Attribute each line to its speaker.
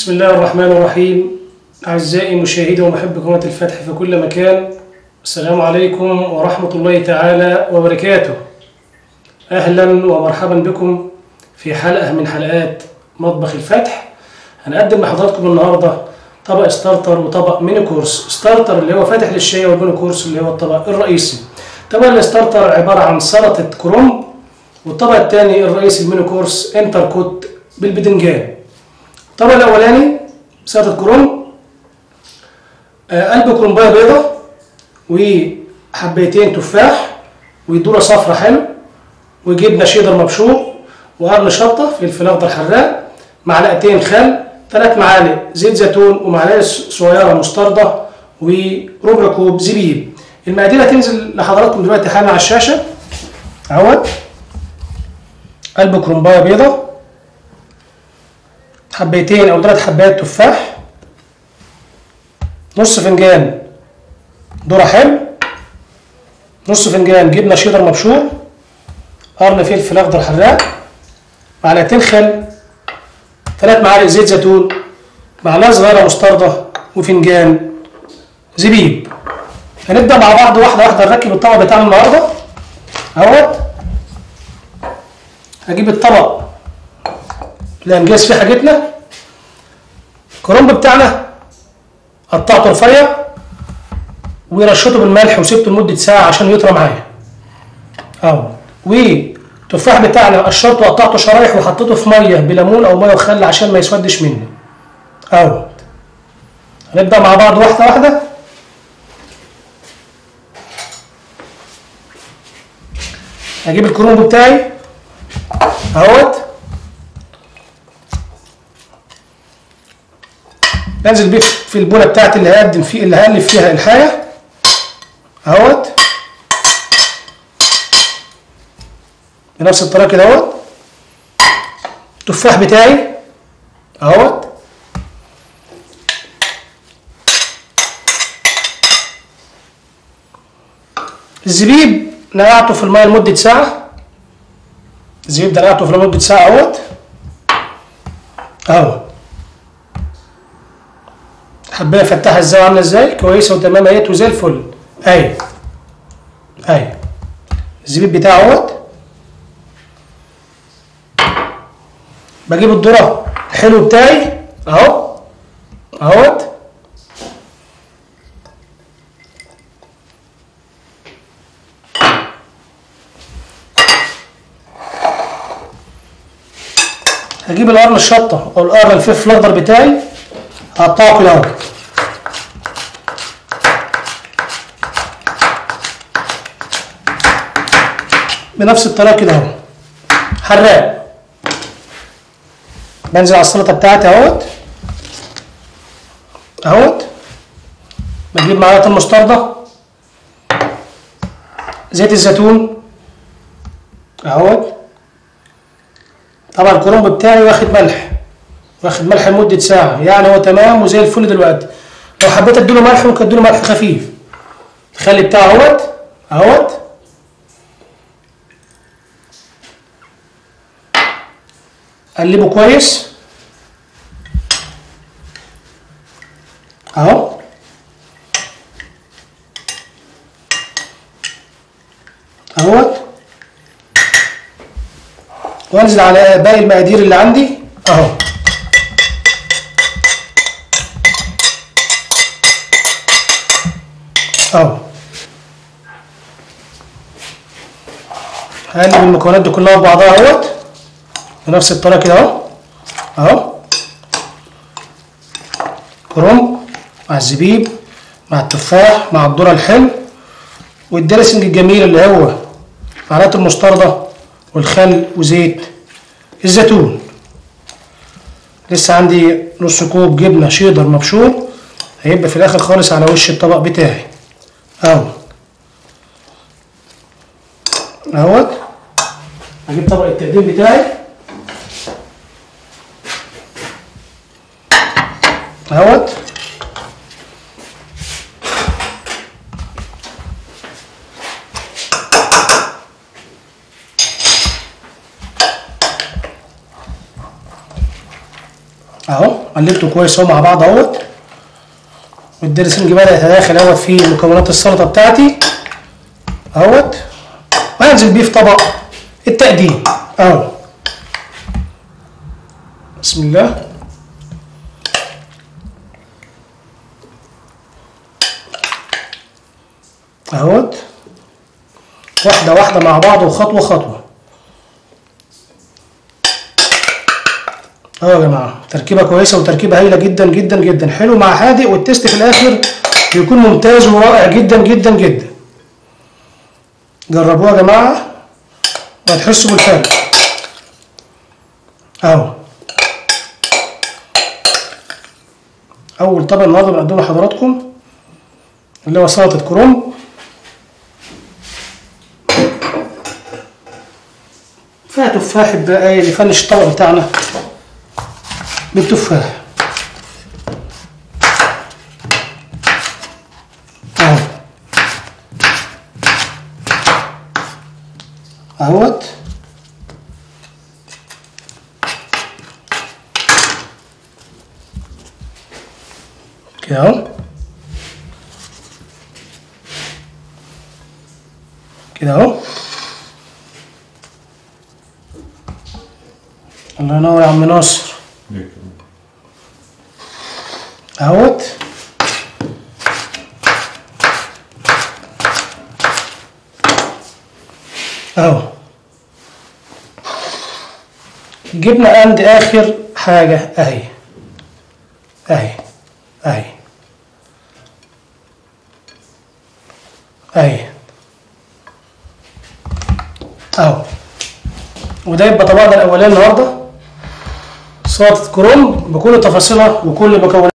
Speaker 1: بسم الله الرحمن الرحيم أعزائي مشاهدي ومحبي قناة الفتح في كل مكان السلام عليكم ورحمة الله تعالى وبركاته أهلا ومرحبا بكم في حلقة من حلقات مطبخ الفتح هنقدم لحضراتكم النهاردة طبق ستارتر وطبق ميني كورس ستارتر اللي هو فاتح للشاي والميني كورس اللي هو الطبق الرئيسي طبق الستارتر عبارة عن سلطة كرومب والطبق الثاني الرئيسي الميني كورس انتركوت بالبدنجان الطبق الاولاني سلطه كرومب آه، قلب كرومبايه بيضه وحبيتين تفاح وذره صفرا حلو وجبنه شيدر مبشور وقرن شطه فلفل اخضر حراق معلقتين خل ثلاث معالق زيت زيتون ومعلقه صغيره مستردة وربع كوب زبيب المقادير هتنزل لحضراتكم دلوقتي حالا على الشاشه اهوت قلب كرومبايه بيضه حبيتين او ثلاث حبات تفاح نص فنجان ذرة حلو نص فنجان جبنة شيدر مبشور قرن فلفل اخضر حراق معلقتين خل ثلاث معالق زيت زيتون معلقة صغيرة مستردة وفنجان زبيب هنبدأ مع بعض واحدة واحدة نركب الطبق بتاعنا النهاردة اهوت هجيب الطبق اللي هنجهز فيه حاجتنا الكرنب بتاعنا قطعته رفيع ورشته بالملح وسبته لمده ساعه عشان يطرى معايا اهو والتفاح بتاعنا قشرته وقطعته شرايح وحطيته في ميه بليمون او ميه وخل عشان ما يسودش مني اهو هنبدا مع بعض واحده واحده هجيب الكرنب بتاعي اهوت بنزل بيه في البوله بتاعتي اللي هقدم فيه اللي هقلب فيها الحاجه اهوت بنفس الطريقه كده اهوت التفاح بتاعي اهوت الزبيب نقعته في الميه لمده ساعه الزبيب ده نقعته في لمده ساعه اهوت اهو حبايه افتحها ازاي عامله ازاي كويسه وتمام اهيت وزي الفل اهي اهي الزبيب بتاعه اهوت بجيب الذره الحلو بتاعي اهو اهوت هجيب القرن الشطه او القرن الفلفل الاخضر بتاعي هقطعه كده اهو بنفس الطريقه كده اهو حراق بنزل على السلطه بتاعتي اهوت اهوت بجيب معلقه المستردة زيت الزيتون اهوت طبعا الكرنب بتاعي واخد ملح واخد ملح لمده ساعه يعني هو تمام وزي الفل دلوقتي لو حبيت اديله ملح ممكن اديله ملح خفيف الخل بتاعه اهوت اهوت قلبه كويس اهو اهوت وانزل على باقي المقادير اللي عندي اهو اهو هقلب المكونات دي كلها ببعضها اهوت بنفس الطريقه كده اهو اهو كرنب مع الزبيب مع التفاح مع الذره الحلو والدرسنج الجميل اللي هو معلقه المستردة والخل وزيت الزيتون لسه عندي نص كوب جبنه شيدر مبشور هيبقى في الاخر خالص على وش الطبق بتاعي اهو اهوت هجيب طبق التقديم بتاعي اهوت اهو قلبته كويس اهو مع بعض اهوت والدرسنج بدأ يتداخل اهوت في مكونات السلطة بتاعتي اهوت وهنزل بيه في طبق التقديم اهو بسم الله اهوت واحدة واحدة مع بعض وخطوة خطوة اهو يا جماعة تركيبة كويسة وتركيبة هايلة جدا جدا جدا حلو مع هادئ والتست في الآخر بيكون ممتاز ورائع جدا جدا جدا جربوها يا جماعة وهتحسوا بالفرق اهو أول طبق النهارده بقدمه لحضراتكم اللي هو سلطة كرنب فيها تفاح بقى اللي فنش الطبق بتاعنا بالتفاح اهو اهوت كده اهو كده اهو الله ينور يا عم ناصر اهوت اهو جبنا عند اخر حاجة اهي اهي اهي اهي اهو وده يبقى طبقنا الاولاني النهارده سلطة كرنب بكل تفاصيلها وكل مكوناتها